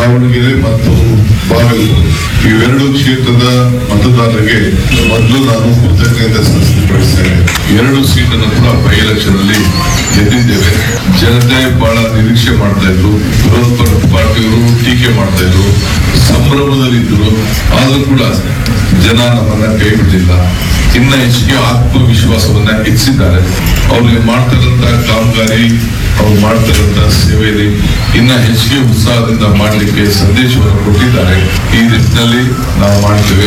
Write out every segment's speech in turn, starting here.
ದಾವಣಗೆರೆ ಮತ್ತು ಬಾಗಲಕೋಟೆ ಇವೆರಡು ಕ್ಷೇತ್ರದ ಮತದಾರರಿಗೆ ಮೊದಲು ನಾನು ಕೃತಜ್ಞತೆ ಸಲ್ಲಿಸಪಡಿಸ್ತೇನೆ ಎರಡು ಸೀಟನ್ನು ಕೂಡ ಬೈ ಎಲೆಕ್ಷನ್ ಅಲ್ಲಿ ಗೆದ್ದಿದ್ದೇವೆ ಜನತೆ ಬಹಳ ನಿರೀಕ್ಷೆ ಮಾಡ್ತಾ ಇದ್ರು ವಿರೋಧ ಪರ- ಪಾರ್ಟಿಯವರು ಟೀಕೆ ಮಾಡ್ತಾ ಇದ್ರು ಸಂಭ್ರಮದಲ್ಲಿದ್ದರು ಆದ್ರೂ ಕೂಡ ಜನ ನಮ್ಮನ್ನ ಕೈ ಬಿಡಲಿಲ್ಲ ಇನ್ನ ಹೆಚ್ಚಿಗೆ ಆತ್ಮವಿಶ್ವಾಸವನ್ನ ಹೆಚ್ಚಿದ್ದಾರೆ ಅವ್ರಿಗೆ ಮಾಡ್ತಾರಂತ ಕಾಮಗಾರಿ ಅವ್ರು ಮಾಡ್ತಾರಂತ ಸೇವೆಯಲ್ಲಿ ಇನ್ನ ಹೆಚ್ಚಿಗೆ ಉತ್ಸಾಹದಿಂದ ಮಾಡಲಿಕ್ಕೆ ಸಂದೇಶವನ್ನು ಕೊಟ್ಟಿದ್ದಾರೆ ಈ ನಿಟ್ಟಿನಲ್ಲಿ ನಾವು ಮಾಡ್ತೇವೆ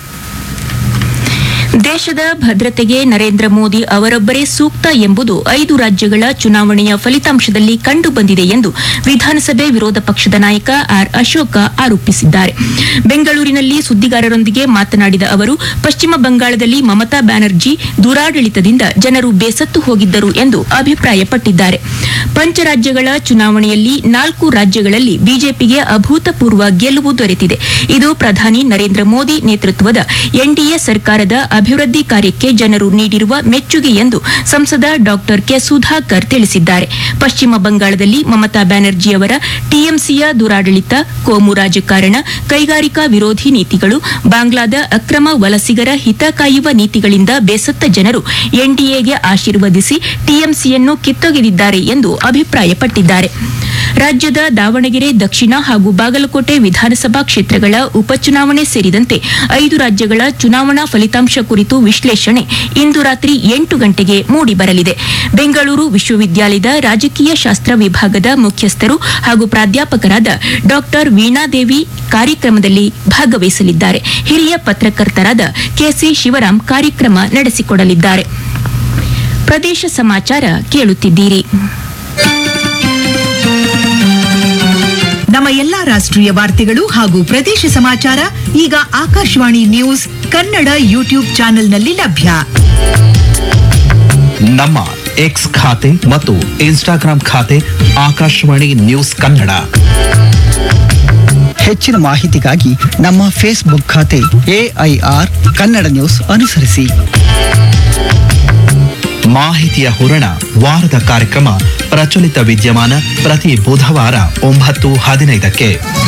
ದೇಶದ ಭದ್ರತೆಗೆ ನರೇಂದ್ರ ಮೋದಿ ಅವರೊಬ್ಬರೇ ಸೂಕ್ತ ಎಂಬುದು ಐದು ರಾಜ್ಯಗಳ ಚುನಾವಣೆಯ ಫಲಿತಾಂಶದಲ್ಲಿ ಕಂಡುಬಂದಿದೆ ಎಂದು ವಿಧಾನಸಭೆ ವಿರೋಧ ಪಕ್ಷದ ನಾಯಕ ಆರ್ ಅಶೋಕ ಆರೋಪಿಸಿದ್ದಾರೆ ಬೆಂಗಳೂರಿನಲ್ಲಿ ಸುದ್ದಿಗಾರರೊಂದಿಗೆ ಮಾತನಾಡಿದ ಅವರು ಪಶ್ಚಿಮ ಬಂಗಾಳದಲ್ಲಿ ಮಮತಾ ಬ್ಯಾನರ್ಜಿ ದುರಾಡಳಿತದಿಂದ ಜನರು ಬೇಸತ್ತು ಹೋಗಿದ್ದರು ಎಂದು ಅಭಿಪ್ರಾಯಪಟ್ಟಿದ್ದಾರೆ ಪಂಚರಾಜ್ಯಗಳ ಚುನಾವಣೆಯಲ್ಲಿ ನಾಲ್ಕು ರಾಜ್ಯಗಳಲ್ಲಿ ಬಿಜೆಪಿಗೆ ಅಭೂತಪೂರ್ವ ಗೆಲುವು ದೊರೆತಿದೆ ಇದು ಪ್ರಧಾನಿ ನರೇಂದ್ರ ಮೋದಿ ನೇತೃತ್ವದ ಎನ್ಡಿಎ ಸರ್ಕಾರದ ಅಭಿವೃದ್ಧಿ ಕಾರ್ಯಕ್ಕೆ ಜನರು ನೀಡಿರುವ ಮೆಚ್ಚುಗೆ ಎಂದು ಸಂಸದ ಡಾಕ್ಟರ್ ಕೆ ಸುಧಾಕರ್ ತಿಳಿಸಿದ್ದಾರೆ ಪಶ್ಚಿಮ ಬಂಗಾಳದಲ್ಲಿ ಮಮತಾ ಬ್ಯಾನರ್ಜಿ ಅವರ ಟಿಎಂಸಿಯ ದುರಾಡಳಿತ ಕೋಮು ರಾಜಕಾರಣ ಕೈಗಾರಿಕಾ ವಿರೋಧಿ ನೀತಿಗಳು ಬಾಂಗ್ಲಾದ ಅಕ್ರಮ ವಲಸಿಗರ ಹಿತ ಕಾಯುವ ನೀತಿಗಳಿಂದ ಬೇಸತ್ತ ಜನರು ಎನ್ಡಿಎಗೆ ಆಶೀರ್ವದಿಸಿ ಟಿಎಂಸಿಯನ್ನು ಕಿತ್ತೊಗೆದಿದ್ದಾರೆ ಎಂದು ಅಭಿಪ್ರಾಯಪಟ್ಟಿದ್ದಾರೆ ರಾಜ್ಯದ ದಾವಣಗೆರೆ ದಕ್ಷಿಣ ಹಾಗೂ ಬಾಗಲಕೋಟೆ ವಿಧಾನಸಭಾ ಕ್ಷೇತ್ರಗಳ ಉಪಚುನಾವಣೆ ಸೇರಿದಂತೆ ಐದು ರಾಜ್ಯಗಳ ಚುನಾವಣಾ ಫಲಿತಾಂಶ ಕುರಿತು ವಿಶ್ಲೇಷಣೆ ಇಂದು ರಾತ್ರಿ ಎಂಟು ಗಂಟೆಗೆ ಮೂಡಿಬರಲಿದೆ ಬೆಂಗಳೂರು ವಿಶ್ವವಿದ್ಯಾಲಯದ ರಾಜಕೀಯ ಶಾಸ್ತ್ರ ವಿಭಾಗದ ಮುಖ್ಯಸ್ಥರು ಹಾಗೂ ಪ್ರಾಧ್ಯಾಪಕರಾದ ಡಾಕ್ಟರ್ ವೀಣಾದೇವಿ ಕಾರ್ಯಕ್ರಮದಲ್ಲಿ ಭಾಗವಹಿಸಲಿದ್ದಾರೆ ಹಿರಿಯ ಪತ್ರಕರ್ತರಾದ ಕೆಸಿ ಶಿವರಾಮ್ ಕಾರ್ಯಕ್ರಮ ನಡೆಸಿಕೊಡಲಿದ್ದಾರೆ ಪ್ರದೇಶ ಸಮಾಚಾರ ಕೇಳುತ್ತಿದ್ದೀರಿ ನಮ್ಮ ಎಲ್ಲಾ ರಾಷ್ಟ್ರೀಯ ವಾರ್ತೆಗಳು ಹಾಗೂ ಪ್ರದೇಶ ಸಮಾಚಾರ ಈಗ ಆಕಾಶವಾಣಿ ನ್ಯೂಸ್ ಕನ್ನಡ ಯೂಟ್ಯೂಬ್ ಚಾನೆಲ್ನಲ್ಲಿ ಲಭ್ಯ ನಮ್ಮ ಎಕ್ಸ್ ಖಾತೆ ಮತ್ತು ಇನ್ಸ್ಟಾಗ್ರಾಂ ಖಾತೆ ಆಕಾಶವಾಣಿ ನ್ಯೂಸ್ ಕನ್ನಡ ಹೆಚ್ಚಿನ ಮಾಹಿತಿಗಾಗಿ ನಮ್ಮ ಫೇಸ್ಬುಕ್ ಖಾತೆ ಎಐಆರ್ ಕನ್ನಡ ನ್ಯೂಸ್ ಅನುಸರಿಸಿ ಮಾಹಿತಿಯ ಹೂರಣ ವಾರದ ಕಾರ್ಯಕ್ರಮ ಪ್ರಚಲಿತ ವಿದ್ಯಮಾನ ಪ್ರತಿ ಬುಧವಾರ ಒಂಬತ್ತು ಹದಿನೈದಕ್ಕೆ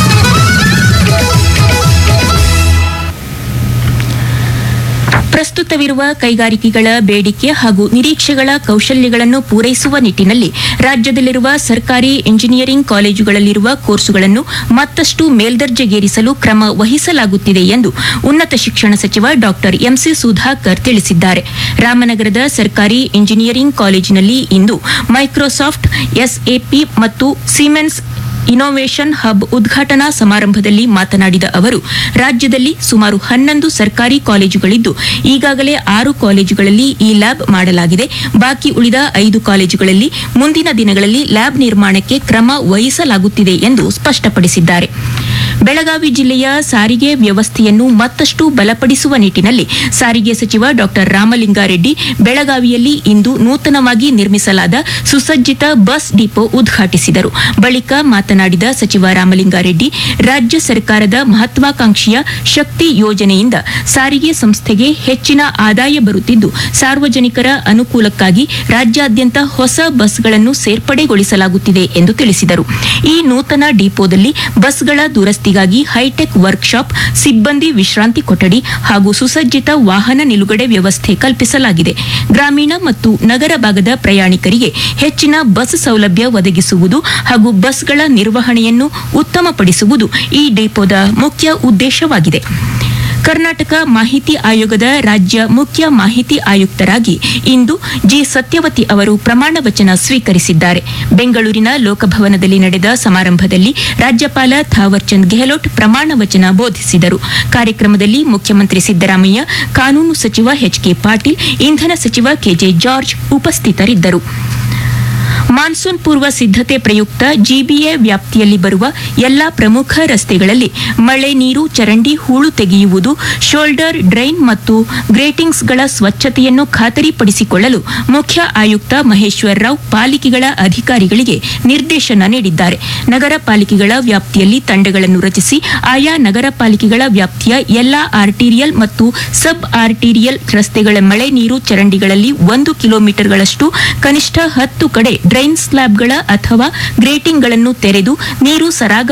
ಪ್ರಸ್ತುತವಿರುವ ಕೈಗಾರಿಕೆಗಳ ಬೇಡಿಕೆ ಹಾಗೂ ನಿರೀಕ್ಷೆಗಳ ಕೌಶಲ್ಯಗಳನ್ನು ಪೂರೈಸುವ ನಿಟ್ಟಿನಲ್ಲಿ ರಾಜ್ಯದಲ್ಲಿರುವ ಸರ್ಕಾರಿ ಎಂಜಿನಿಯರಿಂಗ್ ಕಾಲೇಜುಗಳಲ್ಲಿರುವ ಕೋರ್ಸುಗಳನ್ನು ಮತ್ತಷ್ಟು ಮೇಲ್ದರ್ಜೆಗೇರಿಸಲು ಕ್ರಮ ವಹಿಸಲಾಗುತ್ತಿದೆ ಎಂದು ಉನ್ನತ ಶಿಕ್ಷಣ ಸಚಿವ ಡಾಕ್ಟರ್ ಎಂಸಿ ಸುಧಾಕರ್ ತಿಳಿಸಿದ್ದಾರೆ ರಾಮನಗರದ ಸರ್ಕಾರಿ ಎಂಜಿನಿಯರಿಂಗ್ ಕಾಲೇಜಿನಲ್ಲಿ ಇಂದು ಮೈಕ್ರೋಸಾಫ್ಟ್ ಎಸ್ಎಪಿ ಮತ್ತು ಸಿಮೆನ್ಸ್ ಇನ್ನೋವೇಷನ್ ಹಬ್ ಉದ್ಘಾಟನಾ ಸಮಾರಂಭದಲ್ಲಿ ಮಾತನಾಡಿದ ಅವರು ರಾಜ್ಯದಲ್ಲಿ ಸುಮಾರು ಹನ್ನೊಂದು ಸರ್ಕಾರಿ ಕಾಲೇಜುಗಳಿದ್ದು ಈಗಾಗಲೇ ಆರು ಕಾಲೇಜುಗಳಲ್ಲಿ ಈ ಲ್ಯಾಬ್ ಮಾಡಲಾಗಿದೆ ಬಾಕಿ ಉಳಿದ ಐದು ಕಾಲೇಜುಗಳಲ್ಲಿ ಮುಂದಿನ ದಿನಗಳಲ್ಲಿ ಲ್ಯಾಬ್ ನಿರ್ಮಾಣಕ್ಕೆ ಕ್ರಮ ವಹಿಸಲಾಗುತ್ತಿದೆ ಎಂದು ಸ್ಪಷ್ಟಪಡಿಸಿದ್ದಾರೆ ಬೆಳಗಾವಿ ಜಿಲ್ಲೆಯ ಸಾರಿಗೆ ವ್ಯವಸ್ಥೆಯನ್ನು ಮತ್ತಷ್ಟು ಬಲಪಡಿಸುವ ನಿಟ್ಟಿನಲ್ಲಿ ಸಾರಿಗೆ ಸಚಿವ ಡಾಕ್ಟರ್ ರಾಮಲಿಂಗಾರೆಡ್ಡಿ ಬೆಳಗಾವಿಯಲ್ಲಿ ಇಂದು ನೂತನವಾಗಿ ನಿರ್ಮಿಸಲಾದ ಸುಸಜ್ಜಿತ ಬಸ್ ಡಿಪೋ ಉದ್ಘಾಟಿಸಿದರು ಬಳಿಕ ಮಾತನಾಡಿದ ಸಚಿವ ರಾಮಲಿಂಗಾರೆಡ್ಡಿ ರಾಜ್ಯ ಸರ್ಕಾರದ ಮಹತ್ವಾಕಾಂಕ್ಷಿಯ ಶಕ್ತಿ ಯೋಜನೆಯಿಂದ ಸಾರಿಗೆ ಸಂಸ್ಥೆಗೆ ಹೆಚ್ಚಿನ ಆದಾಯ ಬರುತ್ತಿದ್ದು ಸಾರ್ವಜನಿಕರ ಅನುಕೂಲಕ್ಕಾಗಿ ರಾಜ್ಯಾದ್ಯಂತ ಹೊಸ ಬಸ್ಗಳನ್ನು ಸೇರ್ಪಡೆಗೊಳಿಸಲಾಗುತ್ತಿದೆ ಎಂದು ತಿಳಿಸಿದರು ಈ ನೂತನ ಡಿಪೋದಲ್ಲಿ ಬಸ್ಗಳ ದುರಸ್ತಿಗಾಗಿ ಹೈಟೆಕ್ ವರ್ಕ್ಶಾಪ್ ಸಿಬ್ಬಂದಿ ವಿಶ್ರಾಂತಿ ಕೊಠಡಿ ಹಾಗೂ ಸುಸಜ್ಜಿತ ವಾಹನ ನಿಲುಗಡೆ ವ್ಯವಸ್ಥೆ ಕಲ್ಪಿಸಲಾಗಿದೆ ಗ್ರಾಮೀಣ ಮತ್ತು ನಗರ ಭಾಗದ ಪ್ರಯಾಣಿಕರಿಗೆ ಹೆಚ್ಚಿನ ಬಸ್ ಸೌಲಭ್ಯ ಒದಗಿಸುವುದು ಹಾಗೂ ಬಸ್ಗಳ ನಿರ್ವಹಣೆಯನ್ನು ಉತ್ತಮಪಡಿಸುವುದು ಈ ಡಿಪೋದ ಮುಖ್ಯ ಉದ್ದೇಶವಾಗಿದೆ ಕರ್ನಾಟಕ ಮಾಹಿತಿ ಆಯೋಗದ ರಾಜ್ಯ ಮುಖ್ಯ ಮಾಹಿತಿ ಆಯುಕ್ತರಾಗಿ ಇಂದು ಜಿ ಸತ್ಯವತಿ ಅವರು ಪ್ರಮಾಣ ವಚನ ಸ್ವೀಕರಿಸಿದ್ದಾರೆ ಬೆಂಗಳೂರಿನ ಲೋಕಭವನದಲ್ಲಿ ನಡೆದ ಸಮಾರಂಭದಲ್ಲಿ ರಾಜ್ಯಪಾಲ ಥಾವರ್ಚಂದ್ ಗೆಹ್ಲೋಟ್ ಪ್ರಮಾಣ ವಚನ ಬೋಧಿಸಿದರು ಕಾರ್ಯಕ್ರಮದಲ್ಲಿ ಮುಖ್ಯಮಂತ್ರಿ ಸಿದ್ದರಾಮಯ್ಯ ಕಾನೂನು ಸಚಿವ ಎಚ್ಕೆ ಪಾಟೀಲ್ ಇಂಧನ ಸಚಿವ ಕೆಜೆ ಜಾರ್ಜ್ ಉಪಸ್ಥಿತರಿದ್ದರು ಮಾನ್ಸೂನ್ ಪೂರ್ವ ಸಿದ್ಧತೆ ಪ್ರಯುಕ್ತ ಜಿಬಿಎ ವ್ಯಾಪ್ತಿಯಲ್ಲಿ ಬರುವ ಎಲ್ಲಾ ಪ್ರಮುಖ ರಸ್ತೆಗಳಲ್ಲಿ ಮಳೆ ನೀರು ಚರಂಡಿ ಹೂಳು ತೆಗೆಯುವುದು ಶೋಲ್ಡರ್ ಡ್ರೈನ್ ಮತ್ತು ಗ್ರೇಟಿಂಗ್ಸ್ಗಳ ಸ್ವಚ್ಛತೆಯನ್ನು ಖಾತರಿಪಡಿಸಿಕೊಳ್ಳಲು ಮುಖ್ಯ ಆಯುಕ್ತ ಮಹೇಶ್ವರ್ ರಾವ್ ಪಾಲಿಕೆಗಳ ಅಧಿಕಾರಿಗಳಿಗೆ ನಿರ್ದೇಶನ ನೀಡಿದ್ದಾರೆ ನಗರ ಪಾಲಿಕೆಗಳ ವ್ಯಾಪ್ತಿಯಲ್ಲಿ ತಂಡಗಳನ್ನು ರಚಿಸಿ ಆಯಾ ನಗರ ಪಾಲಿಕೆಗಳ ವ್ಯಾಪ್ತಿಯ ಎಲ್ಲಾ ಆರ್ಟೀರಿಯಲ್ ಮತ್ತು ಸಬ್ ಆರ್ಟೀರಿಯಲ್ ರಸ್ತೆಗಳ ಮಳೆ ನೀರು ಚರಂಡಿಗಳಲ್ಲಿ ಒಂದು ಕಿಲೋಮೀಟರ್ಗಳಷ್ಟು ಕನಿಷ್ಠ ಹತ್ತು ಕಡೆ ಡ್ರೈನ್ ಸ್ಲ್ಯಾಬ್ಗಳ ಅಥವಾ ಗ್ರೇಟಿಂಗ್ಗಳನ್ನು ತೆರೆದು ನೀರು ಸರಾಗ